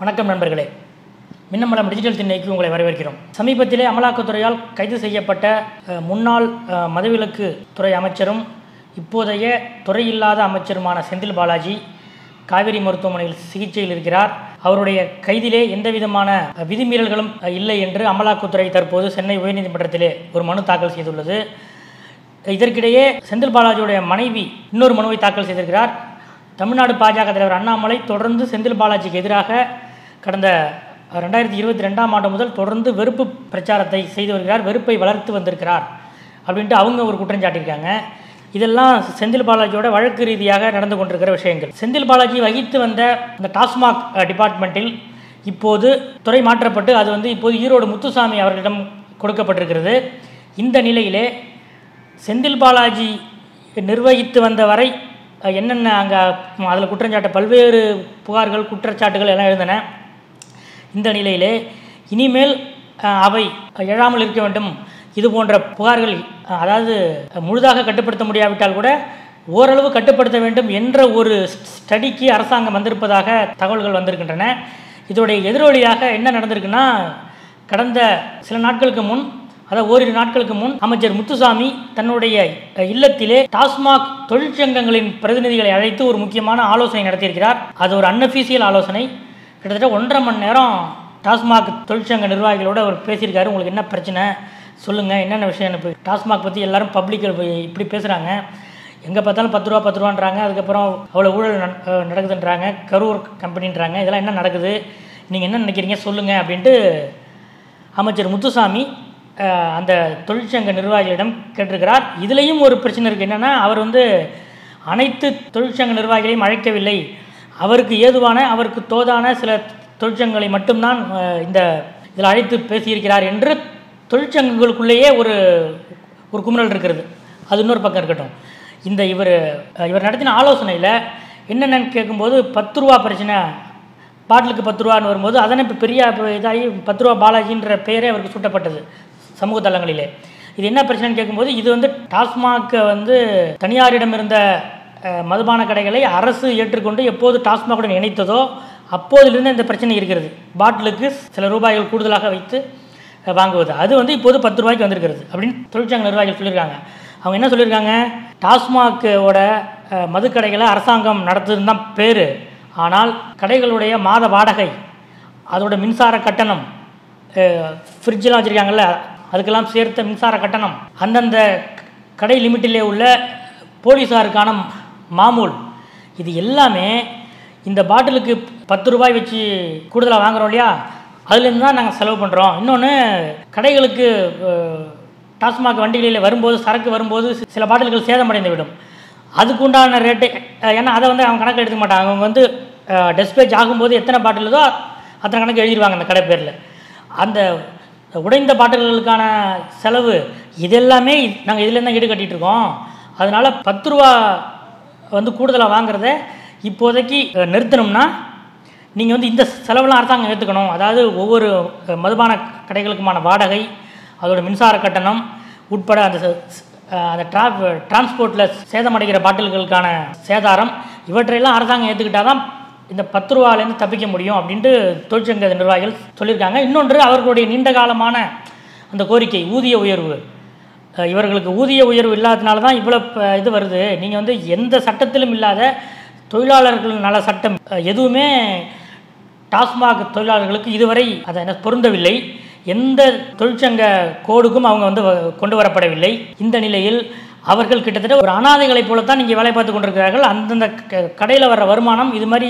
வணக்கம் நண்பர்களே மின்னமலம் டிஜிட்டல் திண்ணைக்கு உங்களை வரவேற்கிறோம் சமீபத்திலே அமலாக்கத்துறையால் கைது செய்யப்பட்ட அஹ், முன்னாள் அஹ், மதுவிலக்கு துறை அமைச்சரும் இப்போதைய துறையில்லாத அமைச்சருமான செந்தில் பாலாஜி காவேரி மருத்துவமனையில் சிகிச்சையில் இருக்கிறார் அவருடைய கைதிலே எந்தவிதமான அஹ், விதிமீறல்களும் அஹ், இல்லை என்று அமலாக்கத்துறை தற்போது சென்னை உயர்நீதிமன்றத்திலே ஒரு மனு தாக்கல் செய்துள்ளது இதற்கிடையே செந்தில் பாலாஜியுடைய மனைவி இன்னொரு மனுவை தாக்கல் செய்திருக்கிறார் தமிழ்நாடு பாஜக தலைவர் அண்ணாமலை தொடர்ந்து செந்தில் பாலாஜிக்கு எதிராக கடந்த ரெண்டாயிரத்தி இருபத்தி ரெண்டாம் ஆண்டு முதல் தொடர்ந்து வெறுப்பு பிரச்சாரத்தை செய்து வருகிறார் வெறுப்பை வளர்த்து வந்திருக்கிறார் அப்படின்ட்டு அவங்க ஒரு குற்றம் சாட்டியிருக்காங்க இதெல்லாம் செந்தில் பாலாஜியோட வழக்கு ரீதியாக நடந்து கொண்டிருக்கிற விஷயங்கள் செந்தில் பாலாஜி வகித்து வந்த இந்த டாஸ்மாக் அஹ், டிபார்ட்மெண்ட்டில் இப்போது துறை மாற்றப்பட்டு அது வந்து இப்போது ஈரோடு முத்துசாமி அவர்களிடம் கொடுக்கப்பட்டிருக்கிறது இந்த நிலையிலே செந்தில் பாலாஜி நிர்வகித்து வந்த வரை அஹ், என்னென்ன அங்கே அதில் குற்றஞ்சாட்ட பல்வேறு புகார்கள் குற்றச்சாட்டுகள் எல்லாம் எழுந்தன இந்த நிலையிலே இனிமேல் அஹ், அவை எழாமல் இருக்க வேண்டும் இது போன்ற புகார்கள் அஹ், அதாவது அஹ், முழுதாக கட்டுப்படுத்த முடியாவிட்டால் கூட ஓரளவு கட்டுப்படுத்த வேண்டும் என்ற ஒரு ஸ்டடிக்கு அரசாங்கம் வந்திருப்பதாக தகவல்கள் வந்திருக்கின்றன இதோடைய எதிரொலியாக என்ன நடந்திருக்குன்னா கடந்த சில நாட்களுக்கு முன் அதாவது ஓரிரு நாட்களுக்கு முன் அமைச்சர் முத்துசாமி தன்னுடைய அஹ், இல்லத்திலே டாஸ்மாக் தொழிற்சங்கங்களின் பிரதிநிதிகளை அழைத்து ஒரு முக்கியமான ஆலோசனை நடத்தியிருக்கிறார் அது ஒரு அன்அஃபீஷியல் ஆலோசனை கிட்டத்தட்ட ஒன்றரை மணி நேரம் டாஸ்மாக் தொழிற்சங்க நிர்வாகிகளோட அவர் பேசியிருக்காரு உங்களுக்கு என்ன பிரச்சனை சொல்லுங்கள் என்னென்ன விஷயம் இப்போ டாஸ்மாக் பற்றி எல்லாரும் பப்ளிக்கில் போய் இப்படி பேசுகிறாங்க எங்கே பார்த்தாலும் பத்து ரூபா பத்து ரூபான்றாங்க அதுக்கப்புறம் அவ்வளோ ஊழல் நட- அஹ் நடக்குதுன்றாங்க கரூர் கம்பெனின்றாங்க இதெல்லாம் என்ன நடக்குது நீங்கள் என்ன நினைக்கிறீங்க சொல்லுங்கள் அப்படின்ட்டு அமைச்சர் முத்துசாமி அஹ், அந்த தொழிற்சங்க நிர்வாகிகளிடம் கேட்டிருக்கிறார் இதுலேயும் ஒரு பிரச்சனை இருக்குது என்னென்னா அவர் வந்து அனைத்து தொழிற்சங்க நிர்வாகிகளையும் அழைக்கவில்லை அவருக்கு ஏதுவான அவருக்கு தோதான சில தொழிற்சங்கங்களை மட்டும்தான் அஹ், இந்த இதில் அழைத்து பேசியிருக்கிறார் என்று தொழிற்சங்கங்களுக்குள்ளேயே ஒரு ஒரு குமுறல் இருக்கிறது அது இன்னொரு பக்கம் இருக்கட்டும் இந்த இவர் இவர் நடத்தின ஆலோசனையில் என்னென்னு கேட்கும்போது பத்து ரூபா பிரச்சனை பாட்டிலுக்கு பத்து ரூபான்னு வரும்போது அதனை இப்போ பெரிய இப்போ இதாகி பத்து ரூபா பாலாஜின்ற பெயரே அவருக்கு சூட்டப்பட்டது சமூக தளங்களிலே இது என்ன பிரச்சனைன்னு கேட்கும்போது இது வந்து டாஸ்மாக் வந்து தனியாரிடம் இருந்த அஹ், மதுபான கடைகளை அரசு ஏற்றுக்கொண்டு எப்போது டாஸ்மாகுடன் இணைத்ததோ அப்போதிலிருந்து இந்த பிரச்சனை இருக்கிறது பாட்டிலுக்கு சில ரூபாய்கள் கூடுதலாக வைத்து அஹ், வாங்குவது அது வந்து இப்போது பத்து ரூபாய்க்கு வந்திருக்கிறது அப்படின்னு தொழிற்சங்க நிர்வாகிகள் சொல்லியிருக்காங்க அவங்க என்ன சொல்லியிருக்காங்க டாஸ்மாகோட அஹ், மதுக்கடைகளை அரசாங்கம் நடத்துதுன்னு தான் பேர் ஆனால் கடைகளுடைய மாத வாடகை அதோட மின்சார கட்டணம் ஃப்ரிட்ஜெலாம் வச்சுருக்காங்கல்ல அதுக்கெல்லாம் சேர்த்த மின்சார கட்டணம் அந்தந்த க- கடை லிமிட்டிலே உள்ள போலீஸாருக்கான மாமூல் இது எல்லாமே இந்த பாட்டிலுக்கு பத்து ரூபாய் வச்சு கூடுதலாக வாங்குறோம் இல்லையா அதுலேருந்து தான் நாங்கள் செலவு பண்ணுறோம் இன்னொன்று கடைகளுக்கு அஹ், டாஸ்மாக் வண்டிகளில் வரும்போது சரக்கு வரும்போது சி- சில பாட்டில்கள் சேதமடைந்து விடும் அதுக்கு உண்டான ரேட்டு அஹ், ஏன்னா அதை வந்து அவங்க கணக்கு எடுத்துக்க மாட்டாங்க அவங்க வந்து டெஸ்பேச் ஆகும்போது எத்தனை பாட்டிலுதோ அத்தனை கணக்கு எழுதிடுவாங்க அந்த கடை பேரில் அந்த உடைந்த பாட்டில்களுக்கான செலவு இதெல்லாமே நாங்கள் இதுலேருந்து தான் ஈடு கட்டிட்டு இருக்கோம் அதனால் பத்து ரூபா வந்து கூடுதலாக வாங்குறத இப்போதைக்கு அஹ், நிறுத்தணும்னா நீங்கள் வந்து இந்த செலவெல்லாம் அரசாங்கம் ஏற்றுக்கணும் அதாவது ஒவ்வொரு அஹ், மதுபான கடைகளுக்குமான வாடகை அதோட மின்சார கட்டணம் உட்பட அந்த ச- ஸ்- அஹ், அந்த ட்ரா டிரான்ஸ்போர்ட்டில் சேதமடைகிற பாட்டில்களுக்கான சேதாரம் இவற்றையெல்லாம் அரசாங்கம் ஏற்றுக்கிட்டால் தான் இந்த பத்து ரூபாலேருந்து தப்பிக்க முடியும் அப்படின்ட்டு தொழிற்சங்க நிர்வாகிகள் சொல்லியிருக்காங்க இன்னொன்று அவர்களுடைய நீண்ட காலமான அந்த கோரிக்கை ஊதிய உயர்வு அஹ் இவர்களுக்கு ஊதிய உயர்வு இல்லாதனால தான் இவ்வளோ ப- இது வருது நீங்கள் வந்து எந்த சட்டத்திலும் இல்லாத தொழிலாளர்கள் நல சட்டம் அஹ் எதுவுமே டாஸ்மாக் தொழிலாளர்களுக்கு இதுவரை அதை என்ன பொருந்தவில்லை எந்த தொழிற்சங்க கோடுக்கும் அவங்க வந்து வ- கொண்டு வரப்படவில்லை இந்த நிலையில் அவர்கள் கிட்டத்தட்ட ஒரு அனாதைகளைப் போலத்தான் இங்கே வேலை பார்த்து கொண்டிருக்கிறார்கள் அந்தந்த கடையில் வர்ற வருமானம் இது மாதிரி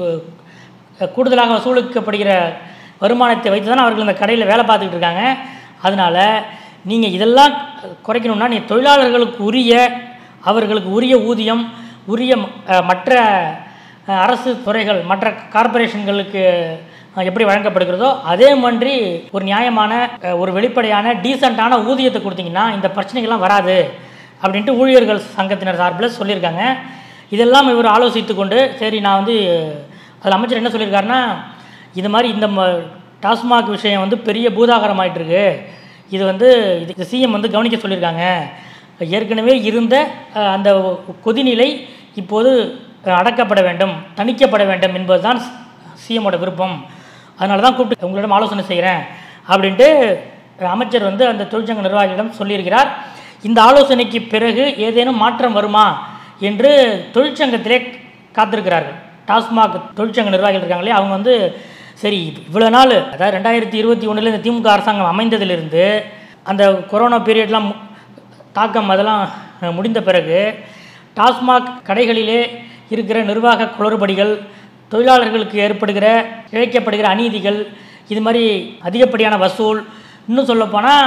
அஹ், கூடுதலாக வசூலிக்கப்படுகிற வருமானத்தை வைத்து தான் அவர்கள் இந்த கடையில் வேலை பார்த்துக்கிட்டு இருக்காங்க அதனால் நீங்கள் இதெல்லாம் குறைக்கணும்னா நீ தொழிலாளர்களுக்கு உரிய அவர்களுக்கு உரிய ஊதியம் உரிய ம- அஹ், மற்ற அஹ், அரசு துறைகள் மற்ற கார்ப்பரேஷன்களுக்கு அஹ், எப்படி வழங்கப்படுகிறதோ அதே மாதிரி ஒரு நியாயமான அஹ், ஒரு வெளிப்படையான டீசெண்டான ஊதியத்தை கொடுத்தீங்கன்னா இந்த பிரச்சனைகள்லாம் வராது அப்படின்ட்டு ஊழியர்கள் சங்கத்தினர் சார்பில் சொல்லியிருக்காங்க இதெல்லாம் இவர் ஆலோசித்து கொண்டு சரி நான் வந்து அதில் அமைச்சர் என்ன சொல்லியிருக்காருன்னா இது மாதிரி இந்த ம டாஸ்மாக் விஷயம் வந்து பெரிய பூதாகரம் ஆயிட்டு இருக்கு இது வந்து இதுக்கு சிஎம் வந்து கவனிக்க சொல்லியிருக்காங்க ஏற்கனவே இருந்த அஹ், அந்த கொதிநிலை இப்போது அஹ், அடக்கப்பட வேண்டும் தணிக்கப்பட வேண்டும் என்பதுதான் சிஎம்மோட விருப்பம் அதனால தான் கூப்பிட்டு உங்களிடம் ஆலோசனை செய்கிறேன் அப்படின்ட்டு அமைச்சர் வந்து அந்த தொழிற்சங்க நிர்வாகிகளிடம் சொல்லியிருக்கிறார் இந்த ஆலோசனைக்கு பிறகு ஏதேனும் மாற்றம் வருமா என்று தொழிற்சங்கத்திலே காத்திருக்கிறார்கள் டாஸ்மாக் தொழிற்சங்க நிர்வாகிகள் இருக்காங்களே அவங்க வந்து சரி இவ்வளோ நாள் அதாவது ரெண்டாயிரத்தி இருபத்தி ஒன்றில் இந்த திமுக அரசாங்கம் அமைந்ததிலிருந்து அந்த கொரோனா பீரியட்லாம் மு- தாக்கம் அதெல்லாம் அஹ், முடிந்த பிறகு டாஸ்மாக் கடைகளிலே இருக்கிற நிர்வாக குளறுபடிகள் தொழிலாளர்களுக்கு ஏற்படுகிற இழைக்கப்படுகிற அநீதிகள் இது மாதிரி அதிகப்படியான வசூல் இன்னும் சொல்லப்போனால்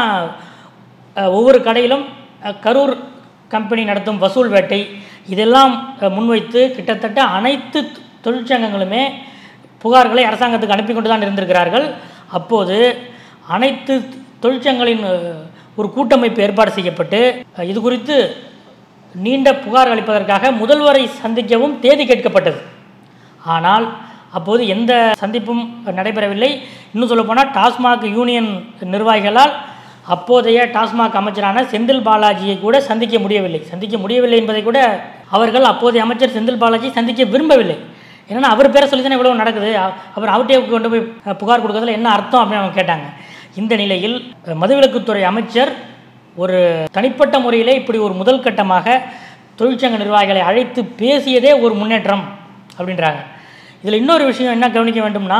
அஹ், ஒவ்வொரு கடையிலும் அஹ், கரூர் கம்பெனி நடத்தும் வசூல் வேட்டை இதெல்லாம் அஹ், முன்வைத்து கிட்டத்தட்ட அனைத்து தொழிற்சங்கங்களுமே புகார்களை அரசாங்கத்துக்கு அனுப்பி கொண்டு தான் இருந்திருக்கிறார்கள் அப்போது அனைத்து தொழிற்சங்கங்களின் அஹ், ஒரு கூட்டமைப்பு ஏற்பாடு செய்யப்பட்டு அஹ், இது குறித்து நீண்ட புகார் அளிப்பதற்காக முதல்வரை சந்திக்கவும் தேதி கேட்கப்பட்டது ஆனால் அப்போது எந்த சந்திப்பும் நடைபெறவில்லை இன்னும் சொல்லப்போனால் டாஸ்மாக் யூனியன் நிர்வாகிகளால் அப்போதைய டாஸ்மாக் அமைச்சரான செந்தில் பாலாஜியை கூட சந்திக்க முடியவில்லை சந்திக்க முடியவில்லை என்பதை கூட அவர்கள் அப்போதைய அமைச்சர் செந்தில் பாலாஜி சந்திக்க விரும்பவில்லை ஏன்னா அவர் பேரை சொல்லி தானே இவ்வளவு நடக்குது அ- அவர் அவர்கிட்டே கொண்டு போய் அஹ், புகார் கொடுக்கறதுல என்ன அர்த்தம் அப்படின்னு அவங்க கேட்டாங்க இந்த நிலையில் அஹ், மதுவிலக்குத்துறை அமைச்சர் ஒரு தனிப்பட்ட முறையிலே இப்படி ஒரு முதல் கட்டமாக தொழிற்சங்க நிர்வாகிகளை அழைத்து பேசியதே ஒரு முன்னேற்றம் அப்படின்றாங்க இதில் இன்னொரு விஷயம் என்ன கவனிக்க வேண்டும்னா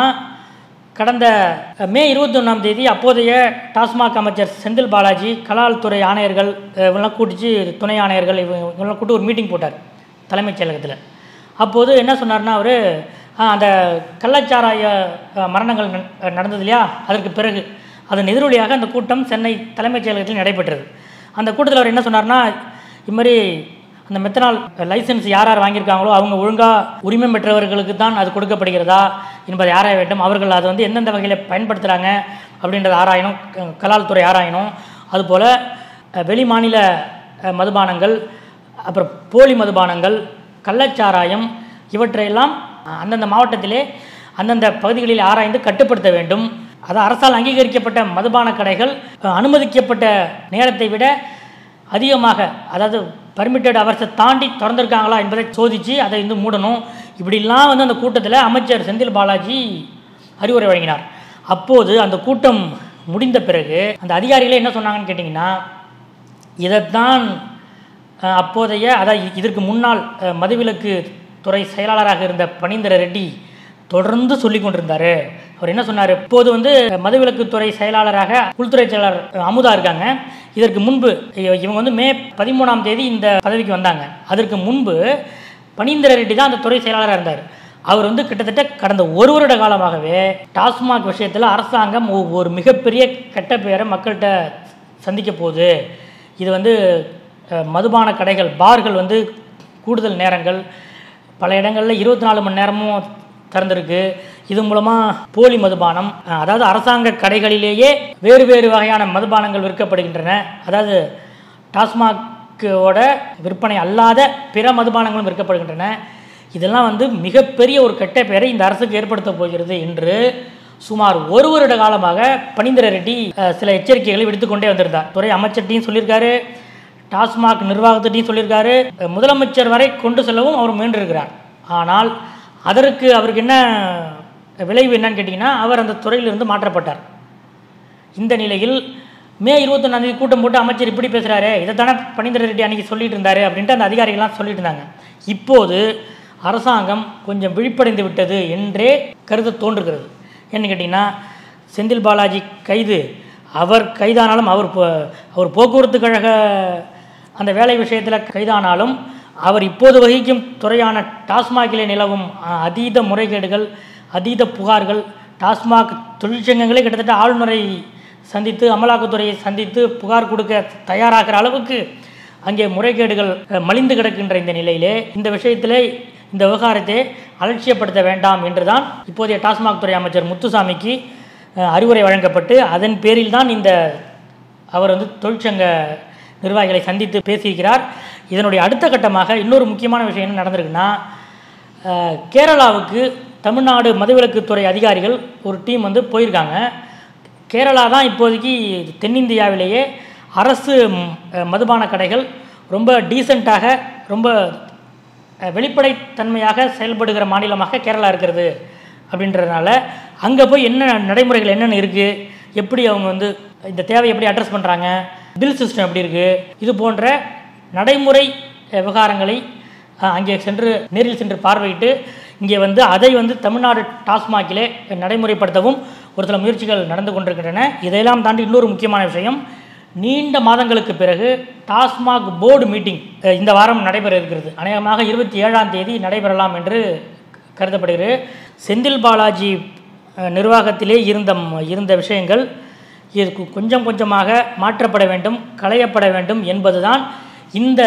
கடந்த அஹ், மே இருபத்தொன்னாம் தேதி அப்போதைய டாஸ்மாக் அமைச்சர் செந்தில் பாலாஜி கலால் துறை ஆணையர்கள் அஹ், இவங்கெல்லாம் கூட்டிச்சு துணை ஆணையர்கள் இவங்க இவங்கெல்லாம் கூட்டு ஒரு மீட்டிங் போட்டார் தலைமைச் செயலகத்தில் அப்போது என்ன சொன்னார்னா அவர் அந்த கள்ளச்சாராய அஹ், மரணங்கள் ந- நடந்தது இல்லையா அதற்கு பிறகு அதன் எதிரொலியாக அந்த கூட்டம் சென்னை தலைமைச் செயலகத்தில் நடைபெற்றது அந்த கூட்டத்தில் அவர் என்ன சொன்னார்னா இது மாதிரி அந்த மெத்தனால் லைசென்ஸ் யார் யார் வாங்கியிருக்காங்களோ அவங்க ஒழுங்காக உரிமை பெற்றவர்களுக்கு தான் அது கொடுக்கப்படுகிறதா என்பதை ஆராய வேண்டும் அவர்கள் அதை வந்து எந்தெந்த வகையில் பயன்படுத்துகிறாங்க அப்படின்றத ஆராயணும் க- கலால் துறை ஆராயணும் அதுபோல் அஹ், வெளி மாநில அஹ், மதுபானங்கள் அப்புறம் போலி மதுபானங்கள் கள்ளச்சாராயம் இவற்றையெல்லாம் அஹ், அந்தந்த மாவட்டத்திலே அந்தந்த பகுதிகளில் ஆராய்ந்து கட்டுப்படுத்த வேண்டும் அது அரசால் அங்கீகரிக்கப்பட்ட மதுபான கடைகள் அஹ், அனுமதிக்கப்பட்ட நேரத்தை விட அதிகமாக அதாவது பர்மிட்டட் அவர்ஸை தாண்டி திறந்திருக்காங்களா என்பதை சோதித்து அதை வந்து மூடணும் இப்படிலாம் வந்து அந்த கூட்டத்தில் அமைச்சர் செந்தில் பாலாஜி அறிவுரை வழங்கினார் அப்போது அந்த கூட்டம் முடிந்த பிறகு அந்த அதிகாரிகளே என்ன சொன்னாங்கன்னு கேட்டிங்கன்னா இதைத்தான் அஹ், அப்போதைய அதாவது இதற்கு முன்னால் அஹ், மதுவிலக்கு துறை செயலாளராக இருந்த பனீந்திர ரெட்டி தொடர்ந்து சொல்லி கொண்டிருந்தார் அவர் என்ன சொன்னார் இப்போது வந்து மதுவிலக்கு துறை செயலாளராக உள்துறை செயலாளர் அஹ், அமுதா இருக்காங்க இதற்கு முன்பு இ- இவங்க வந்து மே பதிமூணாம் தேதி இந்த பதவிக்கு வந்தாங்க அதற்கு முன்பு பனீந்திர ரெட்டி தான் அந்த துறை செயலாளராக இருந்தார் அவர் வந்து கிட்டத்தட்ட கடந்த ஒரு வருட காலமாகவே டாஸ்மாக் விஷயத்தில் அரசாங்கம் ஒ- ஒரு மிகப்பெரிய கெட்ட பெயரை மக்கள்கிட்ட சந்திக்க போகுது இது வந்து அஹ், மதுபான கடைகள் பார்கள் வந்து கூடுதல் நேரங்கள் பல இடங்களில் இருபத்தி நாலு மணி நேரமும் திறந்திருக்கு இது மூலமாக போலி மதுபானம் அஹ், அதாவது அரசாங்க கடைகளிலேயே வேறு வேறு வகையான மதுபானங்கள் விற்கப்படுகின்றன அதாவது டாஸ்மாக்கோட விற்பனை அல்லாத பிற மதுபானங்களும் விற்கப்படுகின்றன இதெல்லாம் வந்து மிகப்பெரிய ஒரு கெட்ட பெயரை இந்த அரசுக்கு ஏற்படுத்த போகிறது என்று சுமார் ஒரு வருட காலமாக பனீந்திர ரெட்டி அஹ், சில எச்சரிக்கைகளை விடுத்துக்கொண்டே வந்திருந்தார் துறை அமைச்சர்கிட்டையும் சொல்லியிருக்காரு டாஸ்மாக் நிர்வாகத்திட்டையும் சொல்லியிருக்காரு அஹ், முதலமைச்சர் வரை கொண்டு செல்லவும் அவர் முயன்றிருக்கிறார் ஆனால் அதற்கு அவருக்கு என்ன விளைவு என்னன்னு கேட்டிங்கன்னா அவர் அந்த துறையிலிருந்து மாற்றப்பட்டார் இந்த நிலையில் மே இருபத்தொன்னாம் தேதி கூட்டம் போட்டு அமைச்சர் இப்படி பேசுகிறாரு இதைத்தானே பனீந்திர ரெட்டி அன்னைக்கு சொல்லிட்டு இருந்தாரு அப்படின்ட்டு அந்த அதிகாரிகள்லாம் சொல்லிட்டு இருந்தாங்க இப்போது அரசாங்கம் கொஞ்சம் விழிப்படைந்து விட்டது என்றே கருத தோன்றுகிறது என்ன கேட்டிங்கன்னா செந்தில் பாலாஜி கைது அவர் கைதானாலும் அவர் போ- அவர் போக்குவரத்து கழக அந்த வேலை விஷயத்தில் கைதானாலும் அவர் இப்போது வகிக்கும் துறையான டாஸ்மாகிலே நிலவும் அஹ், அதீத முறைகேடுகள் அதீத புகார்கள் டாஸ்மாக் தொழிற்சங்கங்களே கிட்டத்தட்ட ஆளுநரை சந்தித்து அமலாக்கத்துறையை சந்தித்து புகார் கொடுக்க தயாராகிற அளவுக்கு அங்கே முறைகேடுகள் அஹ், மலிந்து கிடக்கின்ற இந்த நிலையிலே இந்த விஷயத்திலே இந்த விவகாரத்தை அலட்சியப்படுத்த வேண்டாம் என்றுதான் இப்போதைய டாஸ்மாக் துறை அமைச்சர் முத்துசாமிக்கு அஹ், அறிவுரை வழங்கப்பட்டு அதன் பேரில் தான் இந்த அவர் வந்து தொழிற்சங்க நிர்வாகிகளை சந்தித்து பேசியிருக்கிறார் இதனுடைய அடுத்த கட்டமாக இன்னொரு முக்கியமான விஷயம் என்ன நடந்திருக்குன்னா அஹ், கேரளாவுக்கு தமிழ்நாடு மதுவிலக்குத்துறை அதிகாரிகள் ஒரு டீம் வந்து போயிருக்காங்க கேரளா தான் இப்போதைக்கு தென்னிந்தியாவிலேயே அரசு ம், அஹ், மதுபான கடைகள் ரொம்ப டீசெண்டாக ரொம்ப அஹ், வெளிப்படைத்தன்மையாக செயல்படுகிற மாநிலமாக கேரளா இருக்கிறது அப்படின்றதுனால அங்கே போய் என்ன நடைமுறைகள் என்னென்ன இருக்குது எப்படி அவங்க வந்து இந்த தேவையை எப்படி அட்ரஸ் பண்ணுறாங்க பில் சிஸ்டம் எப்படி இருக்குது இது போன்ற நடைமுறை அஹ், விவகாரங்களை அஹ், அங்கே சென்று நேரில் சென்று பார்வையிட்டு இங்கே வந்து அதை வந்து தமிழ்நாடு டாஸ்மாகிலே நடைமுறைப்படுத்தவும் ஒரு சில முயற்சிகள் நடந்து கொண்டிருக்கின்றன இதையெல்லாம் தாண்டி இன்னொரு முக்கியமான விஷயம் நீண்ட மாதங்களுக்கு பிறகு டாஸ்மாக் போர்டு மீட்டிங் அஹ், இந்த வாரம் நடைபெற இருக்கிறது அநேகமாக இருபத்தி ஏழாம் தேதி நடைபெறலாம் என்று கருதப்படுகிறது செந்தில் பாலாஜி அஹ், நிர்வாகத்திலே இருந்த இருந்த விஷயங்கள் இதற்கு கொஞ்சம் கொஞ்சமாக மாற்றப்பட வேண்டும் களையப்பட வேண்டும் என்பதுதான் இந்த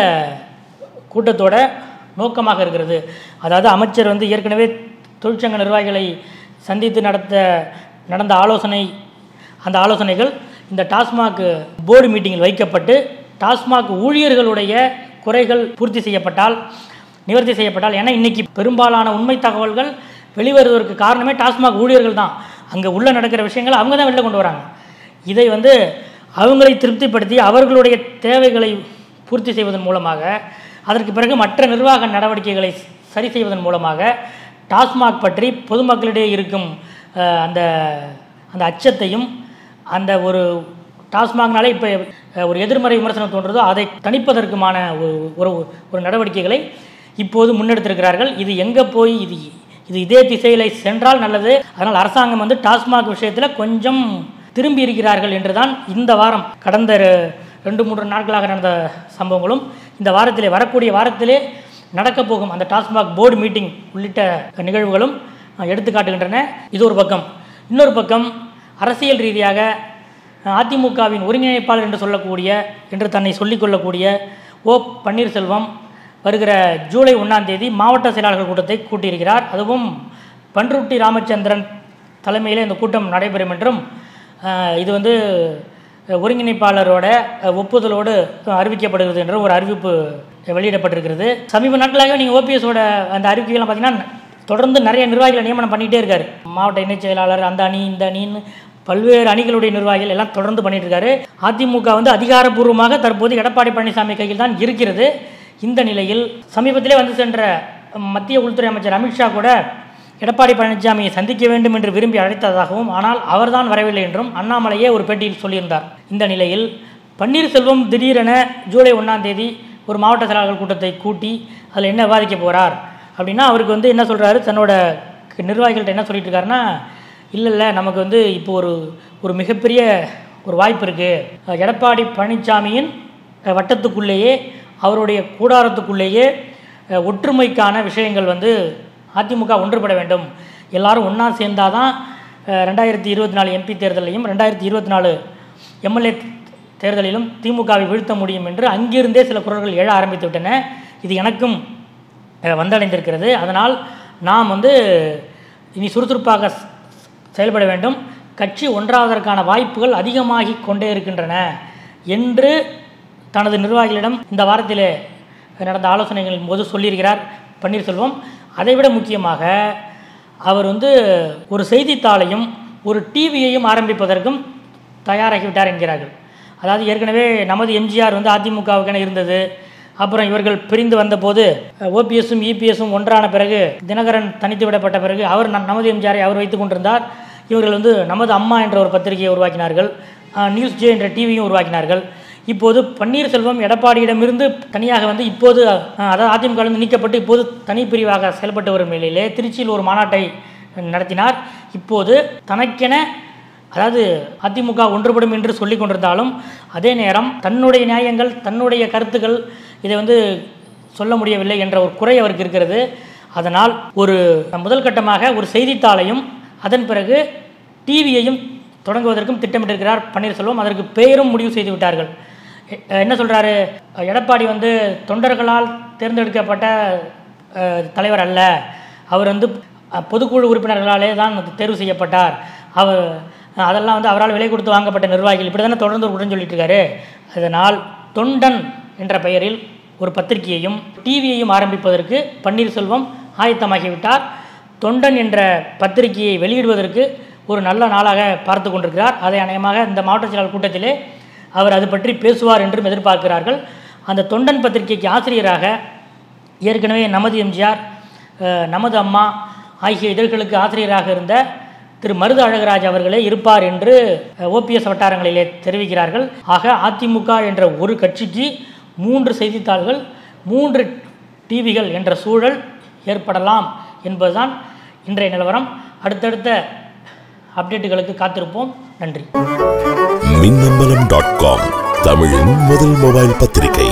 கூட்டத்தோட நோக்கமாக இருக்கிறது அதாவது அமைச்சர் வந்து ஏற்கனவே தொழிற்சங்க நிர்வாகிகளை சந்தித்து நடத்த நடந்த ஆலோசனை அந்த ஆலோசனைகள் இந்த டாஸ்மாக் போர்டு மீட்டிங்கில் வைக்கப்பட்டு டாஸ்மாக் ஊழியர்களுடைய குறைகள் பூர்த்தி செய்யப்பட்டால் நிவர்த்தி செய்யப்பட்டால் ஏன்னா இன்னைக்கு பெரும்பாலான உண்மை தகவல்கள் வெளிவருவதற்கு காரணமே டாஸ்மாக் ஊழியர்கள் தான் அங்கே உள்ள நடக்கிற விஷயங்களை அவங்க தான் வெளில கொண்டு வராங்க இதை வந்து அவங்களை திருப்திப்படுத்தி அவர்களுடைய தேவைகளை பூர்த்தி செய்வதன் மூலமாக அதற்கு பிறகு மற்ற நிர்வாக நடவடிக்கைகளை சரி செய்வதன் மூலமாக டாஸ்மாக் பற்றி பொதுமக்களிடையே இருக்கும் அஹ், அந்த அந்த அச்சத்தையும் அந்த ஒரு டாஸ்மாக்னாலே இப்போ ஒரு எதிர்மறை விமர்சனம் தோன்றதோ அதை தணிப்பதற்குமான ஒரு ஒரு ஒரு நடவடிக்கைகளை இப்போது முன்னெடுத்திருக்கிறார்கள் இது எங்கே போய் இது இது இதே திசையில் சென்றால் நல்லது அதனால் அரசாங்கம் வந்து டாஸ்மாக் விஷயத்தில் கொஞ்சம் திரும்பி இருக்கிறார்கள் என்றுதான் இந்த வாரம் கடந்த ரெ- ரெண்டு மூன்று நாட்களாக நடந்த சம்பவங்களும் இந்த வாரத்திலே வரக்கூடிய வாரத்திலே நடக்கப் போகும் அந்த டாஸ்மாக் போர்டு மீட்டிங் உள்ளிட்ட நிகழ்வுகளும் அஹ், எடுத்து காட்டுகின்றன இது ஒரு பக்கம் இன்னொரு பக்கம் அரசியல் ரீதியாக அஹ், அதிமுகவின் ஒருங்கிணைப்பாளர் என்று சொல்லக்கூடிய என்று தன்னை சொல்லிக்கொள்ளக்கூடிய ஓ பன்னீர்செல்வம் வருகிற ஜூலை ஒன்றாம் தேதி மாவட்ட செயலாளர்கள் கூட்டத்தை கூட்டியிருக்கிறார் அதுவும் பன்ருட்டி ராமச்சந்திரன் தலைமையிலே இந்த கூட்டம் நடைபெறும் என்றும் அஹ், இது வந்து அஹ், ஒருங்கிணைப்பாளரோட அஹ், ஒப்புதலோடு அஹ், அறிவிக்கப்படுகிறது என்ற ஒரு அறிவிப்பு வெளியிடப்பட்டிருக்கிறது சமீப நாட்களாக நீங்கள் ஓபிஎஸோட அந்த அறிவிக்கைகள்லாம் பார்த்தீங்கன்னா தொடர்ந்து நிறைய நிர்வாகிகளை நியமனம் பண்ணிகிட்டே இருக்காரு மாவட்ட இணைச் செயலாளர் அந்த அணி இந்த அணின்னு பல்வேறு அணிகளுடைய நிர்வாகிகள் எல்லாம் தொடர்ந்து பண்ணிட்டு இருக்காரு அதிமுக வந்து அதிகாரப்பூர்வமாக தற்போது எடப்பாடி பழனிசாமி கையில் தான் இருக்கிறது இந்த நிலையில் சமீபத்திலே வந்து சென்ற மத்திய உள்துறை அமைச்சர் அமித்ஷா கூட எடப்பாடி பழனிசாமியை சந்திக்க வேண்டும் என்று விரும்பி அழைத்ததாகவும் ஆனால் அவர்தான் வரவில்லை என்றும் அண்ணாமலையே ஒரு பேட்டியில் சொல்லியிருந்தார் இந்த நிலையில் பன்னீர்செல்வம் திடீரென ஜூலை ஒன்றாம் தேதி ஒரு மாவட்ட செயலாளர்கள் கூட்டத்தை கூட்டி அதில் என்ன விவாதிக்க போகிறார் அப்படின்னா அவருக்கு வந்து என்ன சொல்கிறாரு தன்னோட க- நிர்வாகிகள்ட்ட என்ன சொல்லிட்டு இருக்காருன்னா இல்லை இல்லை நமக்கு வந்து இப்போ ஒரு ஒரு மிகப்பெரிய ஒரு வாய்ப்பு இருக்குது எடப்பாடி பழனிசாமியின் அஹ், வட்டத்துக்குள்ளேயே அவருடைய கூடாரத்துக்குள்ளேயே அஹ், ஒற்றுமைக்கான விஷயங்கள் வந்து அதிமுக ஒன்றுபட வேண்டும் எல்லாரும் ஒன்றா சேர்ந்தாதான் அஹ், ரெண்டாயிரத்தி இருபத்தி நாலு எம்பி தேர்தலையும் ரெண்டாயிரத்தி இருபத்தி நாலு எம்எல்ஏ தேர்தலிலும் திமுகவை வீழ்த்த முடியும் என்று அங்கிருந்தே சில குரல்கள் எழ ஆரம்பித்து விட்டன இது எனக்கும் அஹ், வந்தடைந்திருக்கிறது அதனால் நாம் வந்து இனி சுறுசுறுப்பாக ஸ்- செயல்பட வேண்டும் கட்சி ஒன்றாவதற்கான வாய்ப்புகள் அதிகமாகி கொண்டே இருக்கின்றன என்று தனது நிர்வாகிகளிடம் இந்த வாரத்திலே நடந்த ஆலோசனைகளின் போது சொல்லியிருக்கிறார் பன்னீர்செல்வம் அதைவிட முக்கியமாக அவர் வந்து ஒரு செய்தித்தாளையும் ஒரு டிவியையும் ஆரம்பிப்பதற்கும் தயாராகிவிட்டார் என்கிறார்கள் அதாவது ஏற்கனவே நமது எம்ஜிஆர் வந்து அதிமுகவுக்கென இருந்தது அப்புறம் இவர்கள் பிரிந்து வந்தபோது ஓபிஎஸும் இபிஎஸும் ஒன்றான பிறகு தினகரன் தனித்து விடப்பட்ட பிறகு அவர் நம் நமது எம்ஜிஆரை அவர் வைத்துக் கொண்டிருந்தார் இவர்கள் வந்து நமது அம்மா என்ற ஒரு பத்திரிகையை உருவாக்கினார்கள் அஹ், நியூஸ் ஜே என்ற டிவியும் உருவாக்கினார்கள் இப்போது பன்னீர்செல்வம் எடப்பாடியிடமிருந்து தனியாக வந்து இப்போது அஹ், அதாவது அதிமுகவிலிருந்து நீக்கப்பட்டு இப்போது தனி பிரிவாக செயல்பட்டு வரும் நிலையிலே திருச்சியில் ஒரு மாநாட்டை நடத்தினார் இப்போது தனக்கென அதாவது அதிமுக ஒன்றுபடும் என்று சொல்லிக் கொண்டிருந்தாலும் அதே நேரம் தன்னுடைய நியாயங்கள் தன்னுடைய கருத்துக்கள் இதை வந்து சொல்ல முடியவில்லை என்ற ஒரு குறை அவருக்கு இருக்கிறது அதனால் ஒரு முதல் கட்டமாக ஒரு செய்தித்தாளையும் அதன் பிறகு டிவியையும் தொடங்குவதற்கும் திட்டமிட்டிருக்கிறார் பன்னீர்செல்வம் அதற்கு பெயரும் முடிவு செய்து விட்டார்கள் எ- என்ன சொல்றாரு எடப்பாடி வந்து தொண்டர்களால் தேர்ந்தெடுக்கப்பட்ட அஹ், தலைவர் அல்ல அவர் வந்து அஹ், பொதுக்குழு உறுப்பினர்களாலே தான் தேர்வு செய்யப்பட்டார் அவர் அதெல்லாம் வந்து அவரால் விலை கொடுத்து வாங்கப்பட்ட நிர்வாகிகள் இப்படி தானே தொடர்ந்து ஒரு குற்றம் சொல்லிட்டு இருக்காரு அதனால் தொண்டன் என்ற பெயரில் ஒரு பத்திரிகையையும் டிவியையும் ஆரம்பிப்பதற்கு பன்னீர்செல்வம் ஆயத்தமாகிவிட்டார் தொண்டன் என்ற பத்திரிகையை வெளியிடுவதற்கு ஒரு நல்ல நாளாக பார்த்து கொண்டிருக்கிறார் அதை அநேகமாக இந்த மாவட்ட செயலாளர் கூட்டத்திலே அவர் அது பற்றி பேசுவார் என்றும் எதிர்பார்க்கிறார்கள் அந்த தொண்டன் பத்திரிகைக்கு ஆசிரியராக ஏற்கனவே நமது எம்ஜிஆர் அஹ், நமது அம்மா ஆகிய இதழ்களுக்கு ஆசிரியராக இருந்த திரு மருது அழகராஜ் அவர்களே இருப்பார் என்று ஓபிஎஸ் வட்டாரங்களிலே தெரிவிக்கிறார்கள் ஆக அதிமுக என்ற ஒரு கட்சிக்கு மூன்று செய்தித்தாள்கள் மூன்று டிவிகள் என்ற சூழல் ஏற்படலாம் என்பதுதான் இன்றைய நிலவரம் அடுத்தடுத்த அப்டேட்டுகளுக்கு காத்திருப்போம் நன்றி மின்னம்பலம் டாட் காம் தமிழின் முதல் மொபைல் பத்திரிகை